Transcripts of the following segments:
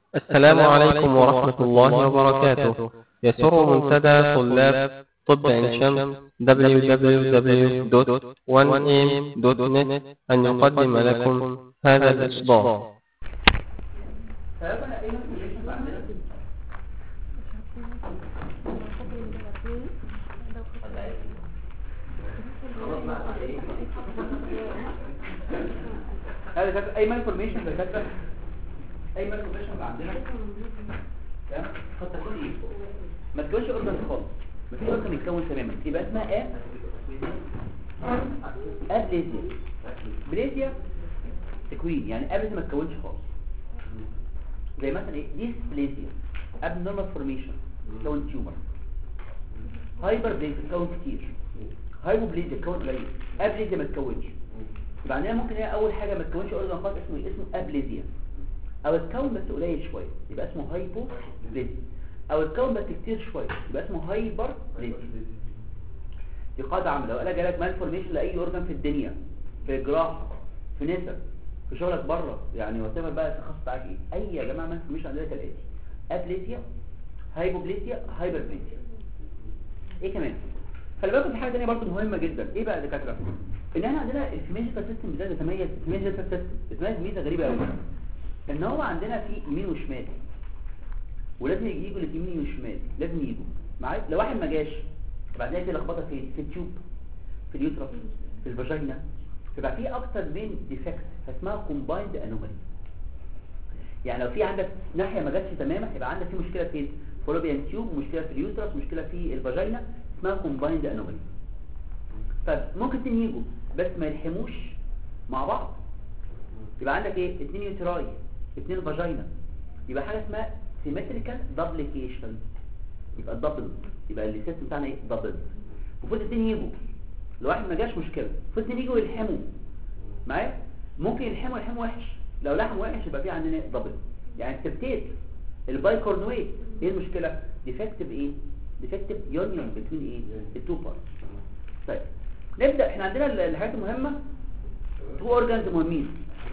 السلام عليكم ورحمة الله وبركاته يسر منتدى طلاب طب عين شمس www.1am.net أن يقدم لكم هذا الإصدار فبقى ايه الكالكوليشن عندنا هذا كانت اي مالفورميشن ده كانت اي مالفورميشن اللي عندنا تمام قد تكون ايه ما تكونش اوردر خالص ما فيش اوردر يتكون تماما يبقى اسمها ايه ابليزيا بليزيا تكوين يعني قبل ما تكونش خالص زي مثلا ايه ديسبليزيا ابنورمال فورميشن تكون تيومر هايبر بليزيا تكون كتير هايبوبليزيا تكون قليل ابليزيا ما تكونش يبقى عندنا ممكن ايه اول حاجه ما تكونش اورجان خالص اسمه إيه؟ اسمه ابليزيا او تكون بس قليل شويه يبقى اسمه هايبوبليزيا او تكون بس كتير شويه يبقى اسمه هايبر بليزيا دي قاعده عامه لو قال جالك مال فورميشن لاي اورجان في الدنيا في جراحه في نسا في شغلك بره يعني واتيفر بقى التخصص بتاعك ايه اي يا جماعه مال فورميشن عندنا كالاتي ابليزيا هايبوبليزيا هايبربليزيا ايه كمان خلي بالكم في حاجه ثانيه برضه مهمه جدا ايه بقى يا دكاتره ان احنا عندنا الفيميجيكال سيستم بالذات بيتميز الفيميجيكال سيستم بيتميز ميزه غريبه قوي ان هو عندنا في يمين وشمال ولازم يجوا اليمين والشمال لازم يجوا معايا لو واحد ما جاش بعدين في لخبطه فين في التيوب في اليوترس في الفاجينا يبقى في اكتر من ديفكت فاسمها كومبايند انومالي يعني لو في عندك ناحيه ما جاتش تماما يبقى عندك في مشكله فين فولوبيان تيوب مشكله في اليوترس مشكله في الفاجينا اسمها كومبايند انومالي طب ممكن اتنين يجوا بس ما يلحموش مع بعض يبقى عندك ايه اتنين يوتراي اتنين فاجينا يبقى حاجه اسمها سيمتريكال دبليكيشن يبقى الدبل يبقى السيستم بتاعنا ايه دبل المفروض اتنين يجوا لو واحد ما جاش مشكله المفروض اتنين يجوا يلحموا معايا ممكن يلحموا يلحموا وحش لو لحم وحش يبقى في عندنا دبل يعني السبتيت البايكورنويت ايه المشكله ديفكتيف ايه ديفكتيف يونيون بين ايه التو بارتس طيب نبدا احنا عندنا الحاجات المهمه تو اورجانز مهمين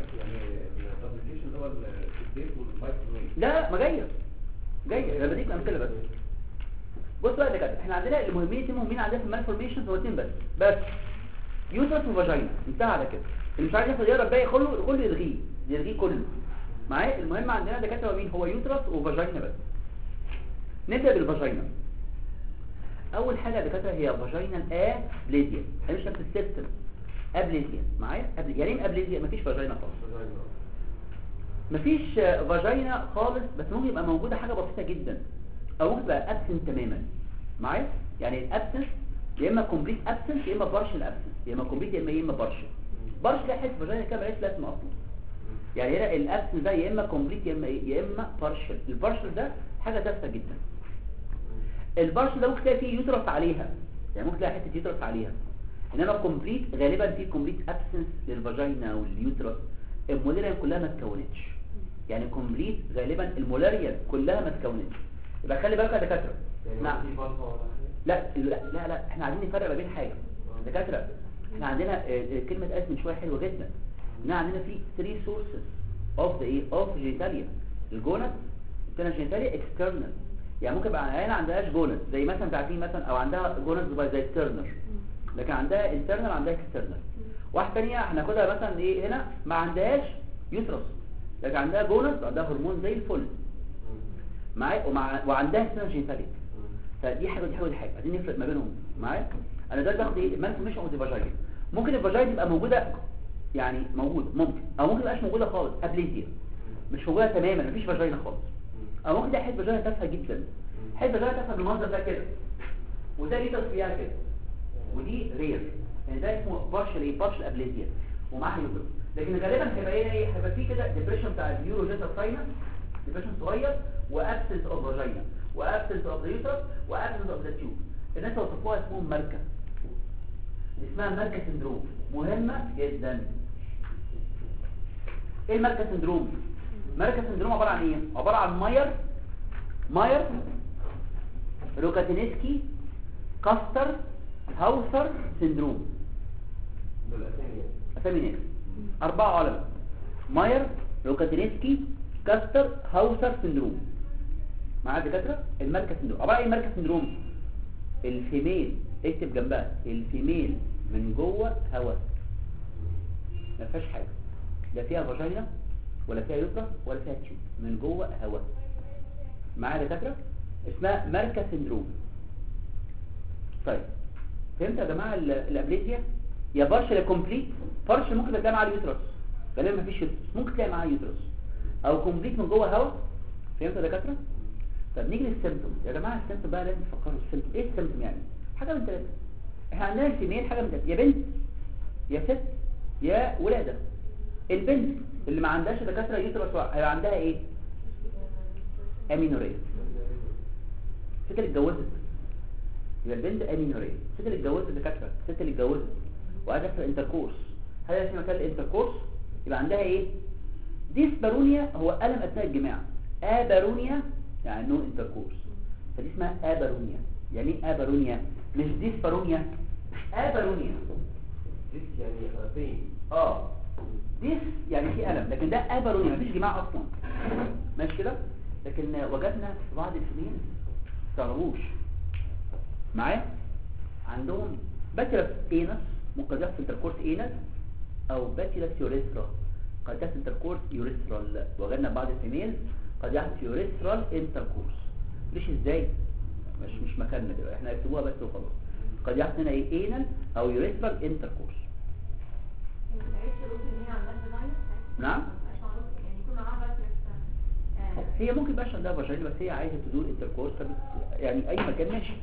لا ما جايه جايه انا بديك امثله بس بص بقى كده احنا عندنا المهمين اتنين مهمين عندنا في المال فورميشن هو اتنين بس بس يوترس وفاجينا انتهى على كده اللي مش عايز ياخد يقرا الباقي كله كله يلغيه يلغيه كله معايا المهم عندنا دكاتره مين هو يوترس وفاجينا بس نبدا بالفاجينا اول حاجه يا دكاتره هي فاجينا ابليزيا هي مش نفس السيستم ابليزيا معايا أبلي... يعني ايه ابليزيا مفيش فاجينا خالص مفيش فاجينا خالص بس ممكن يبقى موجوده حاجه بسيطه جدا او ممكن تبقى ابسنت تماما معايا يعني الابسنس يا اما كومبليت ابسنس يا اما بارشل ابسنس يا اما كومبليت يا اما يا اما بارشل بارشل ده حته فاجينا كده مالهاش لازمه اصلا يعني هنا الابسنس ده يا اما كومبليت يا اما يا اما بارشل البارشل ده حاجه تافهه جدا البارشل ده ممكن تلاقي فيه يوترس عليها يعني ممكن تلاقي حته يوترس عليها انما كومبليت غالبا في كومبليت ابسنس للفاجينا واليوترس المولاريا كلها ما اتكونتش يعني كومبليت غالبا المولاريا كلها ما اتكونتش يبقى خلي بالك يا دكاتره نعم لا لا لا لا احنا عايزين نفرق ما بين حاجه دكاتره احنا عندنا آه، كلمه قالت من شويه حلوه جدا ان عندنا في 3 سورسز اوف ذا ايه اوف جينيتاليا الجونس التاني جينيتاليا اكسترنال يعني ممكن يبقى عينه عندهاش جونس زي مثلا تعرفين مثلا او عندها جونس زي الترنر لكن عندها انترنال عندها اكسترنال واحده ثانيه هناخدها مثلا ايه هنا ما عندهاش يوترس لكن عندها جونس وعندها هرمون زي الفل معايا ومع وعندها سينرجيتاليك فدي حاجه ودي حاجه ودي حاجه عايزين نفرق ما بينهم معايا انا ده باخد ايه المالفورميشن اوف ذا فاجينا ممكن الفاجينا تبقى موجوده يعني موجود ممكن او ممكن تبقاش موجوده خالص ابليزيا مش موجوده تماما مفيش فاجينا خالص او ممكن تلاقي حته فاجينا تافهه جدا حته فاجينا تافهه بالمنظر ده كده وده ليتر فيها كده ودي رير يعني ده اسمه بارشل ايه بارشل ابليزيا ومعاها يوترس لكن غالبا هيبقى ايه ايه هيبقى في كده ديبريشن بتاع اليوروجيتال ساينس ديبريشن صغير وابسنس اوف فاجينا وابسنس اوف ذا يوترس وابسنس اوف ذا تيوب الناس وصفوها اسمهم ماركه اسمها ماركه سندروم مهمه جدا ايه الماركه سندروم ماركه سندروم عباره عن ايه عباره عن ماير ماير روكاتينسكي كاستر هاوسر سندروم اسامي ناس اربعه علماء ماير روكاتينسكي كاستر هاوسر سندروم مع الدكاتره الماركه سندروم عباره عن ايه الماركه سندروم الفيميل اكتب جنبها الفيميل من جوه هواء ما فيهاش حاجه لا فيها فاجينا ولا فيها يوترس ولا فيها تيوب من جوه هواء معايا دكاتره اسمها ماركه سندروم طيب فهمت يا جماعه ال- الابليزيا يا بارشل كومبليت بارشل ممكن تلاقي معاه اليوترس غالبا مفيش يوترس ممكن تلاقي معاه يوترس او كومبليت من جوه هواء فهمت يا دكاتره طب نيجي للسيمتوم يا جماعه السيمتوم بقى لازم تفكروا السيمتوم ايه السيمتوم يعني حاجه من ثلاثه احنا عندنا الفيميل حاجه من ثلاثه يا بنت يا ست يا ولاده البنت اللي ما عندهاش دكاتره يوترس هيبقى عندها ايه امينوريا الست اللي اتجوزت يبقى البنت امينوريا الست اللي اتجوزت دكاتره الست اللي اتجوزت وعايزه تحصل انتركورس هل في مكان الانتركورس يبقى عندها ايه ديسبارونيا هو الم اثناء الجماع ابارونيا يعني نو انتركورس فدي اسمها ابارونيا يعني ايه ابارونيا مش ديسبارونيا ابارونيا ديس يعني فين اه ديس يعني في الم لكن ده ابارونيا مفيش جماع اصلا ماشي كده لكن وجدنا في بعض السنين استغربوش معايا عندهم باتيلاس اينس ممكن يحصل انتركورس اينس او باتيلاس يوريثرا قد يحصل انتركورس يوريثرال وجدنا بعض الفيميل قد يحصل يوريثرال انتركورس ليش ازاي مش مش مكاننا دلوقتي احنا اكتبوها بس وخلاص قد يحصل هنا ايه اينال او يوريثرال انتركورس نعم هي ممكن يبقاش عندها فاجينا بس هي عايزه تدور انتركورس فبت- يعني اي مكان ماشي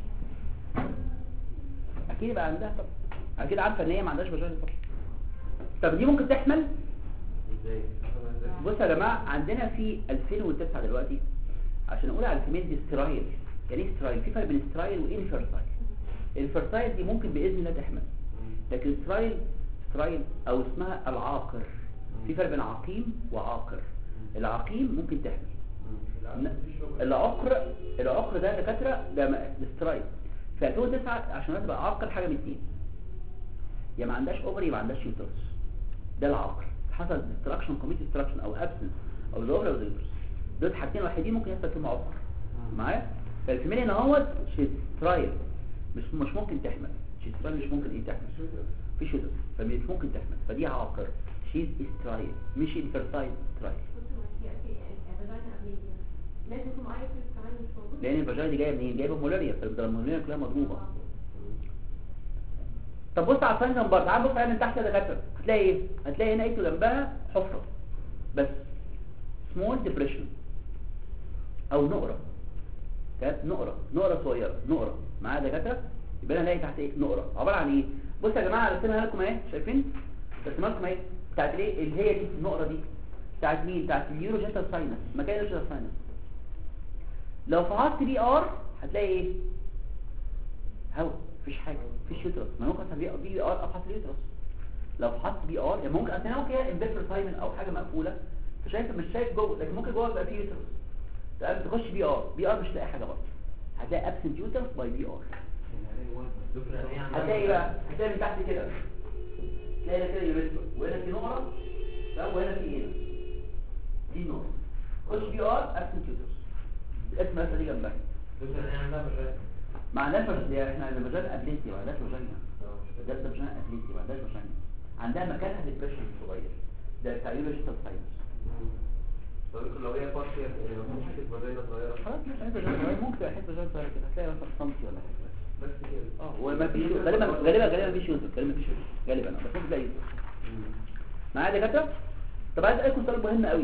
اكيد يبقى عندها طب اكيد عارفه ان هي ما عندهاش فاجينا طب طب دي ممكن تحمل ازاي أفهمها ازاي بصوا يا جماعه عندنا في 2009 دلوقتي عشان اقول على الفيميل دي سترايل يعني ايه سترايل في فرق بين سترايل وانفيرتايل الفيرتايل دي ممكن باذن الله تحمل لكن سترايل سترايل او اسمها العاقر في فرق بين عقيم وعاقر العقيم ممكن تحمل ن- العقر العقر ده دكاتره ده م- سترايل في 2009 عشان تبقى عاقر حاجه من اتنين يا ما عندهاش اوفري يا ما عندهاش يوترس ده العقر حصل ديستراكشن كوميت ديستراكشن او ابسنس او الاوفري او اليوترس دول حاجتين وحيدين ممكن يحصل فيهم عقر معايا فالفيميل هنا اهوت سترايل مش مش ممكن تحمل سترايل مش ممكن ايه تحمل في يوترس فمش ممكن تحمل فدي عاقر شيز سترايل مش انفيرتايل سترايل لان الفاجينا دي جايه منين جايه من مولاريا فالمولاريا كلها مضروبه طب بص على الفاين نمبر تعال بص عليها من تحت يا دكاتره هتلاقي ايه هتلاقي هنا اكتب جنبها حفره بس سمول ديبريشن او نقره تمام نقره نقره صغيره نقره معايا يا دكاتره يبقى انا الاقي تحت ايه نقره عباره عن ايه بص يا جماعه رسمها لكم اهي شايفين رسمها لكم اهي بتاعت ايه اللي هي دي النقره دي بتاعت مين بتاعت اليوروجيتال ساينس مكان اليوروجيتال ساينس لو فحصت بي ار هتلاقي ايه هوا مفيش حاجه مفيش يوترس ما ممكن بي بي ار افحص اليوترس لو فحصت بي ار يعني ممكن اصل ممكن هي امبيرفر سايمن او حاجه مقفوله فشايف مش شايف جوه لكن ممكن جوه يبقى فيه يوترس تمام تخش بي ار بي ار مش هتلاقي حاجه برضه هتلاقي ابسنت يوترس باي بي ار هتلاقي بقى هتلاقي من تحت كده تلاقي هنا كده يوريثرا وهنا في نقره تمام وهنا في هنا دي النقره خش بي ار ابسنت يوترس الاسم الاسم دي جنبها دكتور انا عندها فشل ما عندهاش فاجينا احنا المجال اتليتي ما عندهاش فاجينا ده ده فاجينا اتليتي ما عندهاش فاجينا عندها مكانها ديبريشن صغير ده بتاع يولوجيستال ساينس طب لو هي بارشل لو مش حته فاجينا صغيره خلاص مش حته فاجينا صغيره ممكن تبقى حته فاجينا صغيره كده هتلاقي مثلا سنتي ولا حاجه بس كده اه وما فيش غالبا غالبا غالبا مفيش يوزر غالبا مفيش يوزر غالبا آه، بس ممكن تلاقي يوزر معايا يا دكاتره طب عايز اسالكم سؤال مهم قوي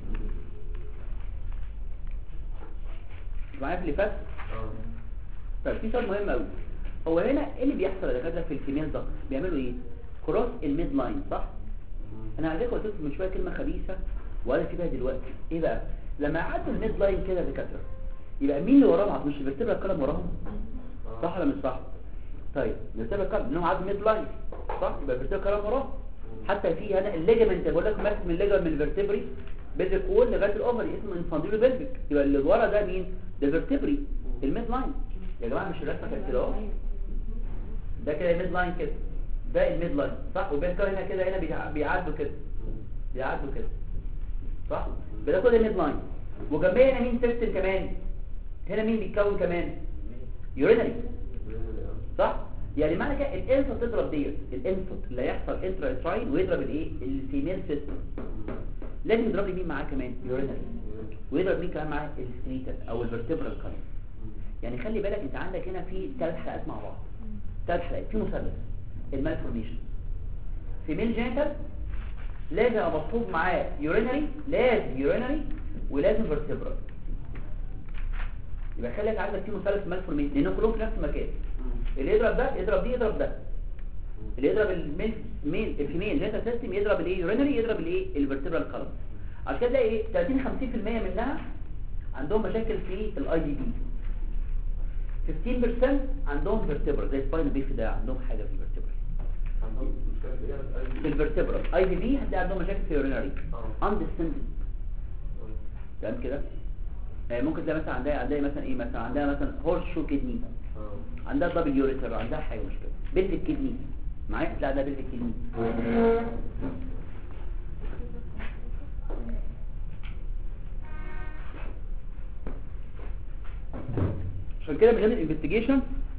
معايا في اللي فات اه طيب في سؤال مهم قوي هو هنا ايه اللي بيحصل يا دكاتره في الفيميل ضغط بيعملوا ايه كروس الميد لاين صح انا على فكره قلت لكم من شويه كلمه خبيثه وقال كده دلوقتي ايه بقى لما يعدوا الميد لاين كده يا دكاتره يبقى مين اللي وراهم مش الفرتبرا القلم وراهم صح ولا مش صح طيب الفرتبرا القلم انهم عدوا ميد لاين صح يبقى الفرتبرا القلم وراهم حتى في هنا الليجمنت بقول لك ماسك من الليجمنت من الفرتبري بيلفيك وول لغايه الاوفري اسمه انفانديلو بيلفيك يبقى اللي ورا ده مين ده فيرتبري الميد لاين يا جماعه مش الرسمه كانت كده اهو ده كده الميد لاين كده ده الميد لاين صح وبين كده هنا كده هنا بيع- بيعدوا كده بيعدوا كده صح يبقى ده كل الميد لاين وجنبيه هنا مين سيستم كمان هنا مين بيتكون كمان يورينري صح يعني معنى كده الانفوت تضرب ديت الانفوت اللي هيحصل انترا تراين ويضرب الايه الفيميل سيستم لازم يضرب لي مين معاه كمان يورينري ويضرب مين كمان معاه السكريتال او الفرتبرال كمان يعني خلي بالك انت عندك هنا في ثلاث حلقات مع بعض ثلاث حلقات في مثلث المالفورميشن فيميل جينيتال لازم ابقى مطلوب معاه يورينري لازم يورينري ولازم فيرتبرال يبقى خلي بالك عندك في مثلث مالفورميشن لان كلهم في نفس المكان اللي يضرب ده يضرب دي يضرب ده اللي يضرب الميل ميل الفيميل جينيتال سيستم يضرب الايه يورينري يضرب الايه الفيرتبرال كولم عشان كده تلاقي ايه 30 50% منها عندهم مشاكل في الاي دي بي 15% عندهم فيرتبرال زي سباين بيف ده عندهم حاجه في الفيرتبرال عندهم مشكلة في ايه في الفيرتبرال اي دي بي هتلاقي عندهم مشاكل في اليورينري اه. اندستندنت تمام كده آه، ممكن تلاقي مثلا عندها عندها مثلا ايه مثلا عندها مثلا هورس شو كدني اه. عندها دبل يوريتر عندها حاجه مشكله بنت الكدني معايا لا ده بنت الكدني عشان كده من غير الانفستيجيشن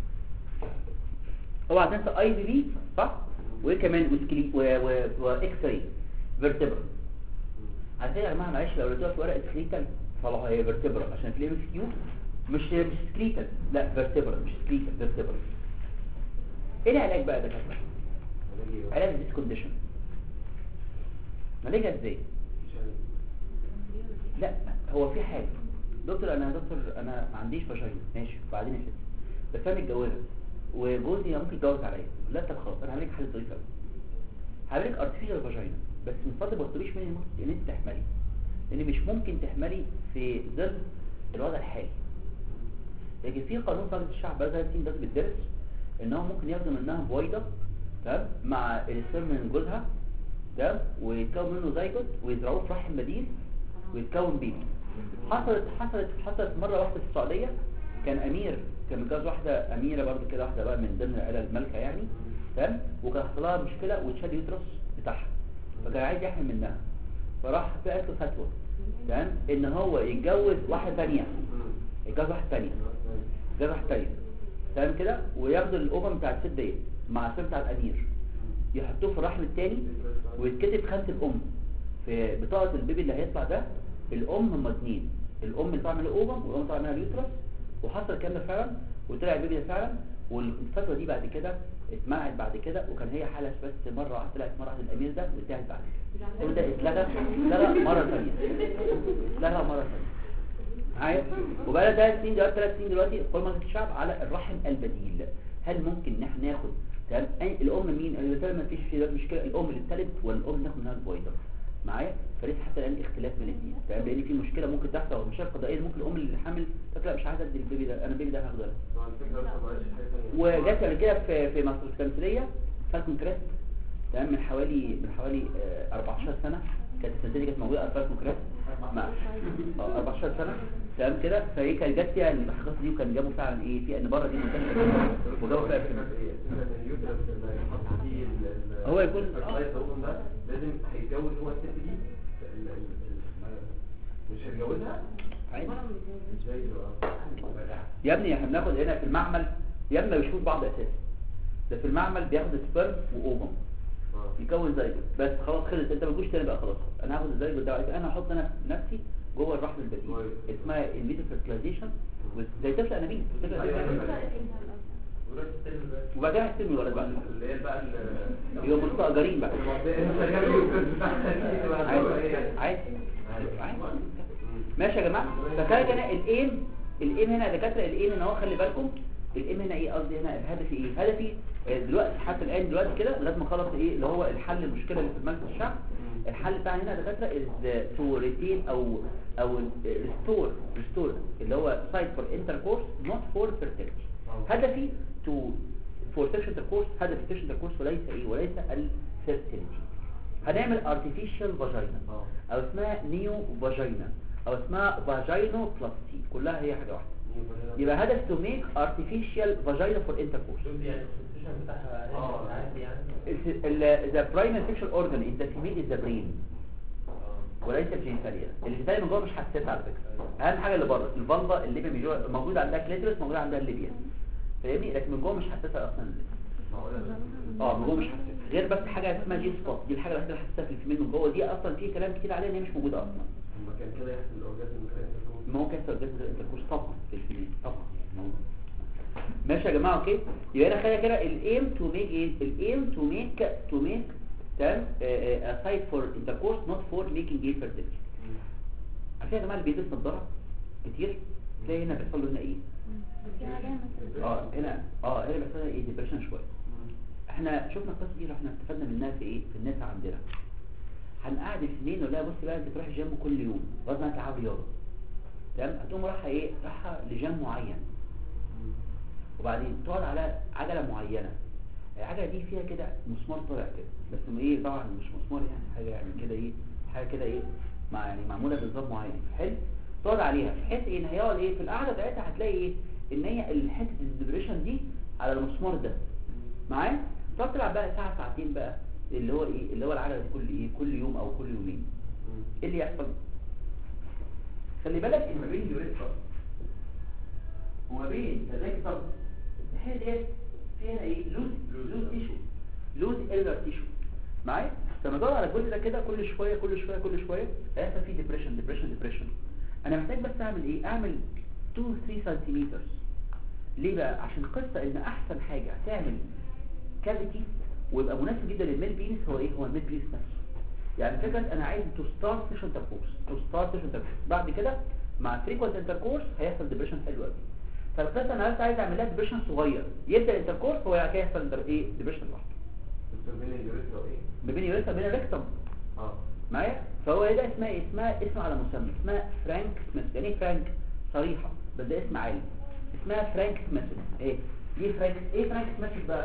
اوعى تنسى اي في في صح وايه كمان وسكلي و و واكس راي فيرتبرا على فكره يا جماعه معلش لو قلتوها في ورقه سكريتال طلعوا هي فيرتبرا عشان في الام اس كيو مش مش سكريتال لا فيرتبرا مش سكريتال فيرتبرا ايه العلاج بقى ده كده علاج ايه؟ علاج ديس كونديشن نعالجها ازاي مش عارف. لا هو في حاجه دكتور انا يا دكتور انا ما عنديش فاجينا ماشي وبعدين يا ستي بس انا متجوزه وجوزي ممكن يتجوز عليا لا طب خلاص انا هعمل لك حل ظريف قوي هعمل لك ارتفيشال فاجينا بس من فضلك ما تطلبيش مني الموت ان انت تحملي لان مش ممكن تحملي في ظل الوضع الحالي لكن في قانون في مجلس الشعب بقى ثلاث سنين بس بيتدرس ان هو ممكن ياخدوا منها بويضه تمام مع السم من جوزها تمام ويتكون منه زيجوت ويزرعوه في رحم بديل ويتكون بيبي حصلت حصلت حصلت مره واحده في السعوديه كان امير كان متجوز واحده اميره برضه كده واحده بقى من ضمن العيله المالكه يعني تمام وكان حصل لها مشكله واتشال يوترس بتاعها فكان عايز يحمل منها فراح بقت له فتوى تمام ان هو يتجوز واحده ثانيه مم. يتجوز واحده ثانيه يتجوز واحده ثانيه تمام كده وياخدوا الامم بتاعت الست ديت مع السم بتاع الامير يحطوه في الرحم الثاني ويتكتب خانه الام في بطاقه البيبي اللي هيطلع ده الام هم اتنين الام اللي طالع منها الاوفم والام اللي طالع منها اليوترس وحصل الكلام ده فعلا وطلع البيبي ده فعلا والفتوى دي بعد كده اتمنعت بعد كده وكان هي حاله بس مره واحده طلعت مره واحده الامير ده وانتهت بعد كده كل ده اتلغى اتلغى مره ثانيه اتلغى مره ثانيه معايا وبقى لها ثلاث سنين دلوقتي ثلاث سنين دلوقتي قوى مجلس الشعب على الرحم البديل هل ممكن ان احنا ناخد تمام أي الام مين اللي مثلا ما فيش في دلوقتي مشكله الام اللي اتلد ولا الام اللي ناخد منها البويضه معايا فلسه حتى الان اختلاف من الاثنين تمام لان في مشكله ممكن تحصل او مشاكل قضائيه ممكن الام اللي حامل تقول لا مش عايزه ادي البيبي ده انا البيبي ده هاخده أنا. طبعا الفكرة بس معلش حاجة تانية. وجت قبل كده في في مصر التمثيليه فالكون كريست تمام من حوالي من حوالي آه، 14 سنه كانت السنه دي كانت موجوده فالكون كريست مع آه، 14 سنه تمام كده فهي كانت جت فيها المحققات دي وكان جابوا فعلا ايه في ان بره دي منتشره وجابوا فيها الفكرة في ايه؟ الفكرة ان اليوترس اللي هيحط فيه ال- ال- هو يكون- الفرتلايز الأوفم ده لازم هيتجوز هو الست دي ال- ال- ال- مش هيتجوزها عادي. ازاي بقى؟ يا ابني احنا بناخد هنا في المعمل يا اما بيشوفوا بعض اساسا ده في المعمل بياخد سبرم واوفم اه. يكون زيجوت بس خلاص خلص انت ما تجوش تاني بقى خلاص انا هاخد الزيجوت ده وبعد كده انا هحط انا نفسي جوه الرحم البديل كويس. اسمها انفيتو فيرتلايزيشن زي طفل انابيب طفل أيوة، أنابيب. أيوة. وبعدين هيستلم الولد بعد اللي هي بقى ال- يبقوا مستأجرين بقى المنطقة اليوترس بتاعها دي تبقى عادي هتبقى ايه؟ عادي عادي. عادي مم. ماشي يا جماعه فكان هنا الايم الايم هنا يا دكاتره الايم ان هو خلي بالكم الايم هنا ايه قصدي هنا هدفي ايه هدفي آه، دلوقتي حتى الان دلوقتي كده لغايه ما اخلص ايه اللي هو الحل المشكله اللي في مجلس الشعب الحل بتاعنا هنا يا دكاتره is to retain او او restore restore اللي هو site for intercourse not for fertility آه. هدفي to for sexual intercourse هدف sexual intercourse وليس ايه وليس الفيرتيليتي هنعمل artificial vagina اه. او اسمها نيو فاجينا او اسمها فاجينو بلاستي كلها هي حاجه واحده يبقى هدف to make artificial vagina for intercourse شوف يعني الكونستيوشن بتاعها اه. عادي يعني It's- ال- the primary sexual organ in the female is the brain وليس الجينيتاليا الجينيتاليا من جوه مش حساسه على فكره اهم حاجه اللي بره الفالفا الليبيا من جوه موجود عندها كليترس موجود عندها الليبيا فاهمني لكن من جوه مش حساسه اصلا اه من جوه مش حساسه غير بس حاجه اسمها جي سبوت دي الحاجه الوحيده اللي حساسه في الفيميل من جوه دي اصلا في كلام كتير عليها ان هي مش موجوده اصلا لما كان كده يحصل الاورجازم كان يكون ممكن يحصل جسم الانتركورس طبعا في الفيميل طبعا موجود. ماشي يا جماعه اوكي يبقى انا خلينا كده الايم تو ميك ايه الايم تو ميك تو ميك تمام اسايد فور انتركورس نوت فور ميكينج ايه فيرتيلتي عارفين يا جماعه اللي بيلبس نظاره كتير تلاقي هنا بيحصل له هنا ايه اه هنا اه هنا بيحصل لها ايه ديبريشن شويه احنا شفنا القصه دي احنا استفدنا منها في ايه في الناس عندنا هنقعد السنين نقول لها بصي بقى انت تروح الجيم كل يوم غصب عنك تلعب رياضه تمام هتقوم رايحه ايه رايحه لجيم معين وبعدين تقعد على عجله معينه العجله دي فيها كده مسمار طالع كده بس ايه طبعا مش مسمار يعني حاجه يعني كده ايه حاجه كده ايه مع يعني معموله بنظام معين حلو تقعد عليها بحيث ايه ان هي يقعد ايه في القعده بتاعتها هتلاقي ايه ان هي حته الدبريشن دي على المسمار ده معايا تقعد تلعب بقى ساعه ساعتين بقى اللي هو ايه اللي هو العجله دي كل ايه كل يوم او كل يومين ايه اللي يحصل خلي بالك ان ما بين اليوريثرا وما بين الريكتر الحاجه ديت فيها ايه لوز لوز تيشو لوز ايلر تيشو معايا لما ادور على الجزء ده كده كل شويه كل شويه كل شويه هيحصل فيه ديبريشن ديبريشن ديبريشن انا محتاج بس اعمل ايه اعمل 2 3 سنتيمتر ليه بقى عشان قصه ان احسن حاجه تعمل كافيتي ويبقى مناسب جدا للميل بينس هو ايه هو الميل بينس نفسه يعني فكره انا عايز تو ستارت سيشن انتركورس تو ستارت سيشن انتركورس بعد كده مع فريكوينت انتركورس هيحصل ديبريشن حلو قوي فالقصه انا بس عايز اعمل لها ديبريشن صغير يبدا الانتركورس هو كده يحصل در- ايه ديبريشن لوحده بس بين اليوريثرا وايه ما بين اليوريثرا وبين الريكتم اه معايا فهو ايه ده اسمها إيه؟ اسمها اسم على مسمى اسمها فرانك سميث يعني ايه فرانك صريحه بس ده اسم عالي اسمها فرانك سميث ايه دي فرانك ايه فرانك سميث بقى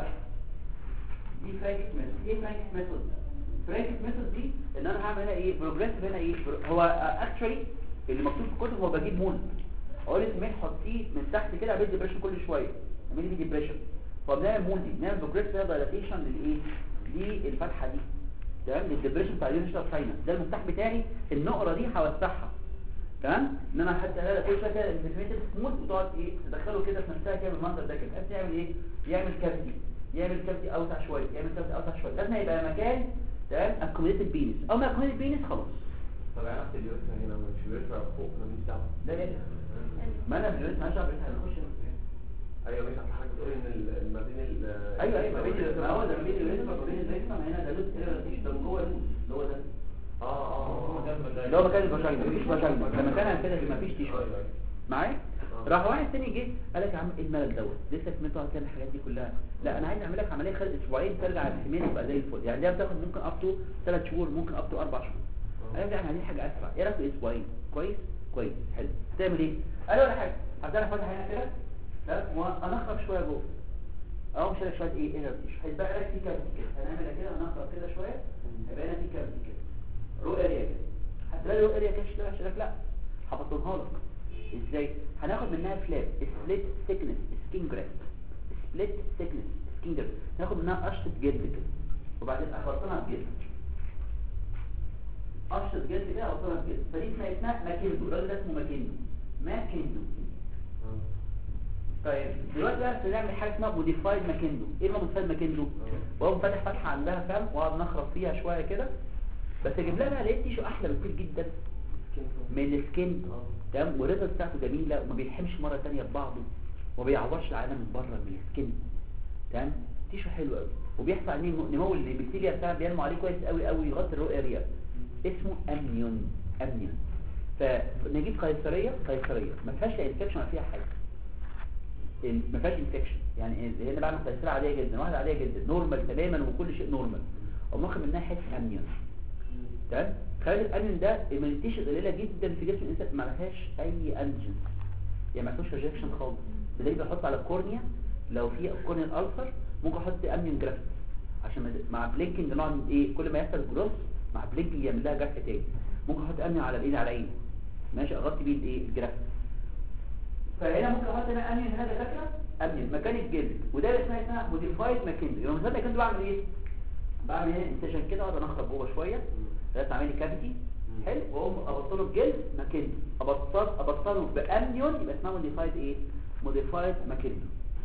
دي فرانك سميث ايه فرانك سميث فرانك سميث دي ان انا هعمل هنا ايه بروجريسيف هنا ايه برو- هو اكشولي اللي مكتوب في الكتب هو بجيب مول اقول لسميح حطيه من تحت كده اعمل ديبريشن كل شويه اعمل لي ديبريشن فبنعمل مول دي نعمل بروجريسيف دايلاتيشن للايه للفتحه دي تمام للديبريشن بتاع اليونيشال ساينس ده المفتاح بتاعي النقره دي هوسعها تمام ان انا حتى هذا كل شويه كده الانفلاميتد سموث وتقعد ايه تدخله كده في نفسها كده بالمنظر ده كده بحيث يعمل ايه يعمل كافيتي يعمل كافيتي اوسع شويه يعمل كافيتي اوسع شويه لازم يبقى مكان تمام اكوميديتد بينس او ما اكوميديتد بينس خلاص طب عرفت اليوريثرا هنا مش اليوريثرا فوق ماليش دعوه ده ايه ما انا في الوقت ما شاء الله هنخش ايوه مش عارف حاجه بتقول ان ال- ما بين ال ايوه ايوه ما بين ال- ما هو ده ما بين الريتم وما بين الريتم ما هنا ده لوز كده مفيش ده من جوه لوز اللي هو ده اه اه اللي هو مكان الفاجينا مفيش فاجينا لما كان كده مفيش تيشو ايوه ايوه معايا آه. راح واحد تاني جه قال لك يا عم ايه الملل دوت لسه سمعت تقعد تعمل الحاجات دي كلها لا انا عايز اعمل لك عمليه خلال اسبوعين ترجع الحمين تبقى زي الفل يعني دي بتاخد ممكن اب تو 3 شهور ممكن اب تو 4 شهور آه. قال لك احنا عايزين حاجه اسرع ايه رايك في اسبوعين كويس كويس حلو هتعمل ايه قال ولا حاجه هبدا لك فتحه هنا كده تمام وانخرب شويه جوه اهو مش لك شويه ايه ايه مفيش هيتبقى لك في كافيتي كده هنعمل كده هنخرب كده شويه هيبقى هنا في كافيتي كده رو اريا كده هتلاقي رو اريا كده شكلها شكلك لا هبطنها لك ازاي هناخد منها فلاب سبليت ثيكنس سكين جرافت سبليت ثيكنس سكين جرافت هناخد منها قشطه جلد كده وبعدين اخرطها بجلد قشطه جلد كده اخرطها بجلد فدي اسمها اسمها ماكيندو الراجل ده اسمه ماكيندو ماكيندو طيب دلوقتي بقى بنعمل حاجه اسمها موديفايد ماكيندو ايه موديفايد ماكيندو وهو فاتح فتحه عندها فاهم واقعد نخرب فيها شويه كده بس اجيب لها بقى لقيت تيشو احلى بكتير جدا من السكين تمام والريزلت بتاعته جميله وما بيلحمش مره ثانيه ببعضه وما بيعورش العالم من بره من السكين تمام تيشو حلو قوي وبيحصل عليه نمو- نمو البكتيريا بتاعه بينمو عليه كويس قوي قوي يغطي الرو اريا اسمه امنيون امنيون فنجيب قيصريه قيصريه ما فيهاش لا انفكشن ولا فيها حاجه ال- ما فيهاش انفكشن يعني هنا بعمل قيصريه عاديه جدا واحده عاديه جدا نورمال تماما وكل شيء نورمال وماخد منها حته امنيون تمام خلايا الامن ده المنتيشن قليله جدا في جسم الانسان ما لهاش اي انجن يعني ما فيهوش ريجكشن خالص بدليل بحط على الكورنيا لو في كورنيا الالسر ممكن احط امنيون جرافت عشان ما- مع بلينكينج نقعد ايه كل ما يحصل جروس مع بلينكينج يعمل لها جرافت تاني ممكن احط امنيون على الايد على عيني ماشي اغطي بيه الايه الجرافت فهنا ممكن احط هنا امنيون هنا فاكره امنيون مكان الجلد وده اسمها اسمها موديفايد ماكندو يبقى مثلا ماكندو بعمل ايه بعمل هنا انسجن كده اقعد انخرب جوه شويه لغايه ما اعمل لي كافيتي حلو واقوم ابطله بجلد ماكندو ابطل ابطله بامنيون يبقى اسمها موديفايد ايه موديفايد ماكندو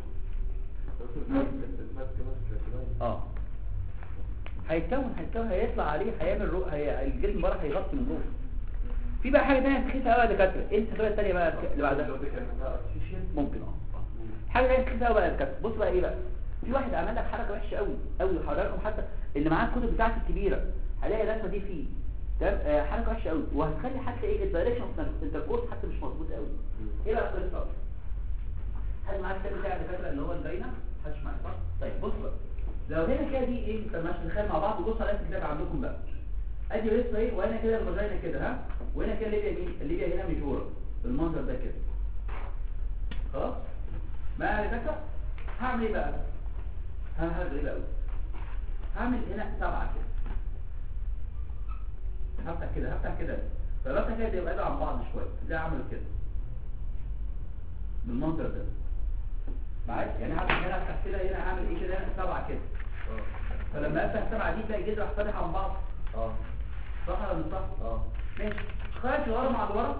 اه هيتكون هيتكون هيطلع عليه هيعمل رو... هي... الجلد من بره هيغطي من جوه في بقى حاجه ثانيه سخيفه قوي يا دكاتره ايه الحاجه الثانيه بقى اللي بعدها ممكن اه حاجه ثانيه سخيفه قوي بقى يا دكاتره بص بقى ايه بقى في واحد عمل لك حركه وحشه قوي قوي وحضراتكم حتى اللي معاه الكتب بتاعتي الكبيره هلاقي الرسمه دي فيه تمام آه حركه وحشه قوي وهتخلي حتى ايه الدايركشن اوف الانتركورس حتى مش مظبوط قوي ايه بقى القصه حد معاه الكتاب بتاع الدكاتره اللي هو الباينه محدش معاه صح طيب بص بقى لو هنا كده دي ايه طب ماشي نتخيل مع بعض بص على الكتاب عندكم بقى ادي لسه ايه وهنا كده الفاجينا كده ها وهنا كده الليبيا مين الليبيا هنا ميجورا بالمنظر ده كده خلاص ما فاكره هعمل ايه بقى هعمل ايه بقى هعمل هنا سبعه كده هفتح كده هفتح كده فلفتح كده يبقى عن بعض شويه زي عمل كده بالمنظر ده معايا يعني هفتح هنا افتح كده هنا هعمل ايه كده هنا سبعه كده فلما افتح سبعه دي تلاقي جذر راح فاتح عن بعض اه صح ولا مش صح اه ماشي خرج ورا مع الورا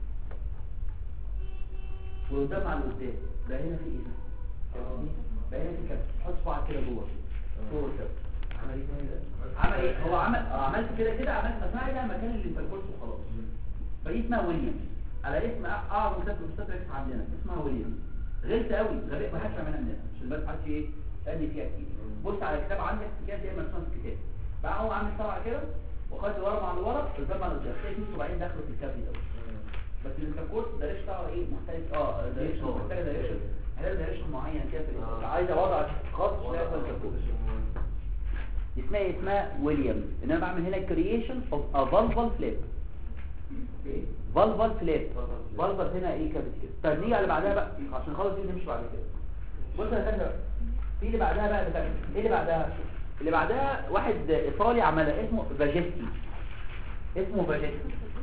وقدام مع القدام بقى هنا في ايه ده بقى هنا في كده حط صباعك كده جوه جوه كده عمل ايه تاني ده عمل ايه هو عمل اه عملت كده كده عملت مساعي ده مكان اللي في الكرسي وخلاص فدي اسمها ويليام على اسم اعظم كتاب مستدرك عندنا اسمها ويليام غلط قوي غبي ما حدش عملها عندنا عشان بس حدش ايه قال لي فيها كتير بص على الكتاب عندك كتاب زي ما مرسوم في الكتاب بقى هو عامل طبعا كده وخد ورا مع الورا قدام مع القدام تلاقي في صباعين دخلوا في الكابي ده بس الانتركورس دايركشن بتاعه ايه مختلف اه دايركشن محتاجه دايركشن محتاجه دايركشن معين كده في الانتركورس. عايزه وضع خاص شويه في الانتركورس اسمها إيه؟ اسمها ويليام ان انا بعمل هنا كرييشن اوف ا فالفال فليب فالفال فليب فالفال هنا ايه كده كده طب نيجي على اللي بعدها بقى عشان خلاص دي نمشي بعد كده بص يا فندم في اللي بعدها بقى ده ايه اللي بعدها اللي بعدها واحد ايطالي عملها اسمه فاجيتي اسمه فاجيتي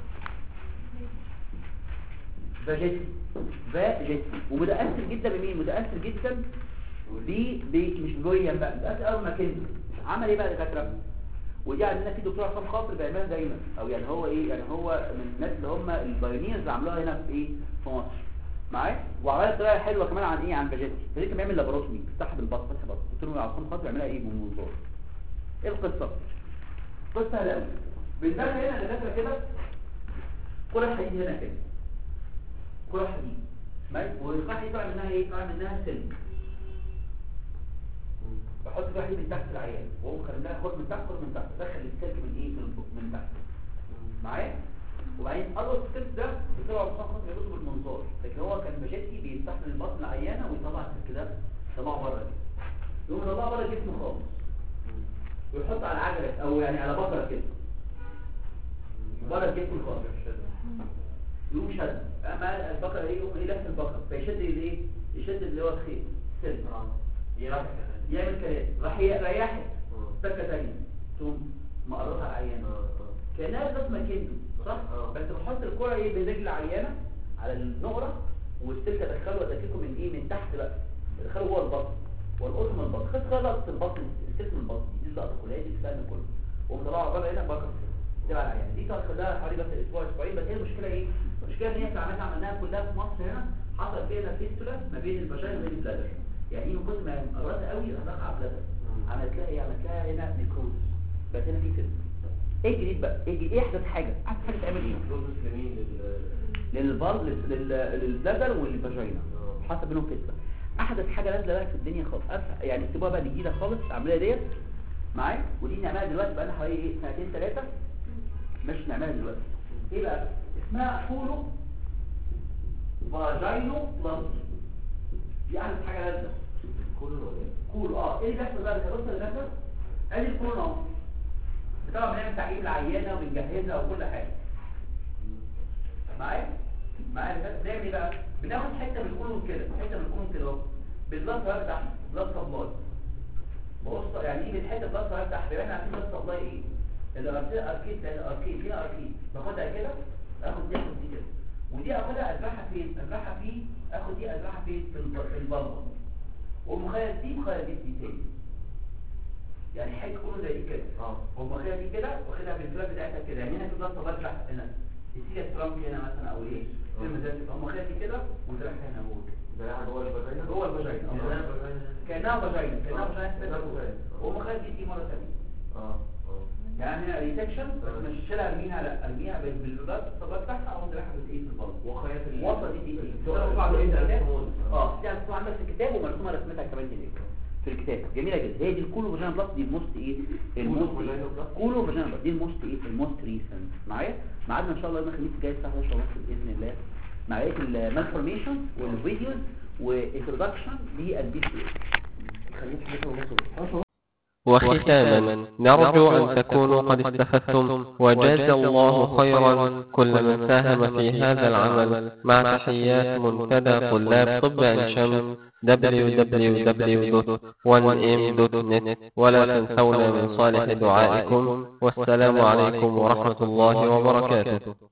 فاجيتي فاجيتي ومتاثر جدا بمين متاثر جدا ب ب مش بويليام بقى متاثر قوي ماكنزي عمل ايه بقى دكاتره ودي عندنا في دكتور عصام خاطر بيعملها دايما او يعني هو ايه يعني هو من الناس اللي هم البايونيرز اللي عملوها هنا في ايه في مصر معايا وعملت طريقه حلوه كمان عن ايه عن فاجيتي فدي كان بيعمل لاباروتومي بيفتحها بالبطن فتح بطن دكتور عصام خاطر بيعملها ايه بالمنظار ايه القصه قصه سهله قوي بندخل هنا دكاتره كده كره حديد هنا كده كره حديد ماشي والكره حديد طالع منها ايه طالع منها سلك بحط كره حديد من تحت العيان واقوم خليها خد من تحت خد من تحت دخل السلك من ايه من فوق- من تحت معايا وبعدين اضغط السلك ده بسرعه بسرعه خاطر يرد بالمنظار لكن هو كان باجيتي بيستحمل البطن العيانه ويطلع السلك ده يطلعه بره كده يقوم يطلعه بره الجسم خالص ويحط على عجلة او يعني على بكرة كده بره الجسم خالص يقوم شد اما البكرة ايه يقوم ايه لف البكرة فيشد الايه يشد اللي هو الخيط سلك يعمل كلام راح يريحك سكة تانية تقوم مقرطها العيانة كأنها بس مكانه صح؟ آه. بس بحط الكرة ايه بين رجل العيانة على النقرة والسلك ادخله وادككه من ايه من تحت بقى ادخله جوه البطن والقط من البطن خد خلص البطن السلك من البطن دي اللقطة كلها دي الفن كله ومطلعه بره هنا بكرة تبع العيانة دي كانت خدها حوالي بس اسبوع اسبوعين بس هي المشكلة ايه؟ المشكلة ان هي في عملنا عملناها كلها في مصر هنا حصل فينا فيستولا ما بين الفاجينا وبين البلادر يعني ايه من كتر ما امراضها قوي راح على البلادر عملت لها ايه عملت لها هنا نيكروز بس هنا في فيستولا ايه الجديد بقى ايه الجديد؟ ايه احدث حاجه احدث حاجه تعمل ايه للبال لل- للبلادر والفاجينا آه. حسب بينهم فيستولا احدث حاجه نازله بقى في الدنيا خالص أف- يعني اكتبوها بقى جديده خالص العمليه ديت معايا ودي نعملها دلوقتي بقى لها حوالي ايه سنتين ثلاثه مش نعملها دلوقتي ايه بقى اسمها كولو فاجينو بلاستي دي احدث حاجه نازله كول اه ايه اللي بيحصل بقى بص اللي بيحصل ادي الكولون اهو طبعا بنعمل تعقيم العيانه وبنجهزها وكل حاجه معايا معايا اللي بنعمل ايه بقى بناخد حته من الكولون كده حته من الكولون كده اهو بالبلاد بقى بتاعها بلاد سبلاي بص يعني ايه الحته بلاد سبلاي بتاعها يبقى احنا عارفين بلاد سبلاي ايه الاركيد اركيد ده الاركيد فيها اركيد باخدها كده اخد دي اخد دي كده ودي اخدها ازرعها فين ازرعها في اخد دي ازرعها فين في الب- في البلبه ومخيل دي مخيل دي دي تاني يعني حته كله زي دي كده اه هم واخدها دي كده واخدها بالفلاج بتاعتها كده يعني هنا في ضغط بقى تحت هنا السيليا ترامب هنا مثلا او ايه فيلم زي كده هم واخدها دي كده وزرعها هنا جوه زرعها جوه الفاجينا جوه الفاجينا أو زرعها كأنها- الفاجينا. كانها فاجينا كانها آه. فاجينا كأنها جوه. فاجينا. وهم واخدها دي دي مره ثانيه اه اه يعني هنا ريسكشن بس آه. مش شيلها ارميها لا ارميها بال- بالبلاد الصباط بتاعها او زرعها بالايه في البلد وخيط ال- وسط دي دي دي الدكتور ده مكتوب الدكتور عندك في إنت الكتاب هتقول. اه دي مكتوب عندك في الكتاب ومرسومه رسمتها كمان هناك في الكتاب جميله جدا هي دي الكولو فاجينا بلس دي الموست ايه الموست فاجينا إيه؟ بلس. كولو فاجينا بلس دي الموست ايه الموست ريسنت معايا ميعادنا ان شاء الله يوم الخميس الجاي الساعه 11 ونص باذن الله مع بقيه المالفورميشن والفيديوز وانتروداكشن للبي سي خليك حاجه ونص وختاما نرجو أن تكونوا قد استفدتم وجاز الله خيرا كل من ساهم في هذا العمل مع تحيات منتدى طلاب طب عين شمس www.1m.net ولا تنسونا من صالح دعائكم والسلام عليكم ورحمة الله وبركاته